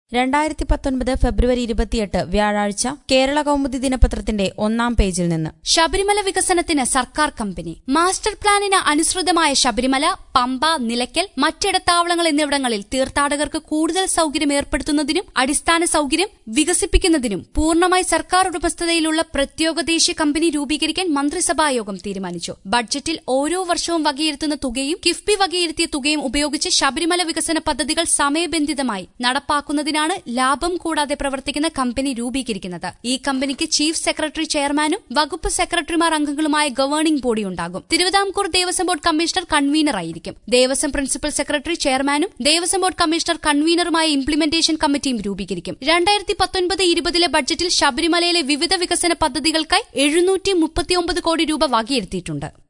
രണ്ടായിരത്തി പത്തൊൻപത് ഫെബ്രുവരി ഇരുപത്തിയെട്ട് വ്യാഴാഴ്ച കേരള കൗമുദി ദിനപത്രത്തിന്റെ ഒന്നാം പേജിൽ നിന്ന് ശബരിമല വികസനത്തിന് സർക്കാർ കമ്പനി മാസ്റ്റർ പ്ലാനിന് അനുസൃതമായ ശബരിമല പമ്പ നിലയ്ക്കൽ മറ്റിടത്താവളങ്ങൾ എന്നിവിടങ്ങളിൽ തീർത്ഥാടകർക്ക് കൂടുതൽ സൌകര്യം ഏർപ്പെടുത്തുന്നതിനും അടിസ്ഥാന സൌകര്യം വികസിപ്പിക്കുന്നതിനും പൂർണ്ണമായി സർക്കാർ ഉടമസ്ഥതയിലുള്ള പ്രത്യേക ദേശീയ കമ്പനി രൂപീകരിക്കാൻ മന്ത്രിസഭായോഗം തീരുമാനിച്ചു ബഡ്ജറ്റിൽ ഓരോ വർഷവും വകയിരുത്തുന്ന തുകയും കിഫ്ബി വകയിരുത്തിയ തുകയും ഉപയോഗിച്ച് ശബരിമല വികസന പദ്ധതികൾ സമയബന്ധിതമായി നടപ്പാക്കുന്നതിനാണ് ലാഭം കൂടാതെ പ്രവർത്തിക്കുന്ന കമ്പനി രൂപീകരിക്കുന്നത് ഈ കമ്പനിക്ക് ചീഫ് സെക്രട്ടറി ചെയർമാനും വകുപ്പ് സെക്രട്ടറിമാർ അംഗങ്ങളുമായ ഗവേണിംഗ് ബോഡി ഉണ്ടാകും തിരുവിതാംകൂർ ദേവസ്വം ബോർഡ് കമ്മീഷണർ കൺവീനറായിരിക്കും ദേവസ്വം പ്രിൻസിപ്പൽ സെക്രട്ടറി ചെയർമാനും ദേവസ്വം ബോർഡ് കമ്മീഷണർ കൺവീനറുമായ ഇംപ്ലിമെന്റേഷൻ കമ്മിറ്റിയും രൂപീകരിക്കും രണ്ടായിരത്തി പത്തൊൻപത് ഇരുപതിലെ ബഡ്ജറ്റിൽ ശബരിമലയിലെ വിവിധ വികസന പദ്ധതികൾക്കായി എഴുന്നൂറ്റി മുപ്പത്തിയൊമ്പത് കോടി രൂപ വകയിരുത്തിയിട്ടുണ്ട്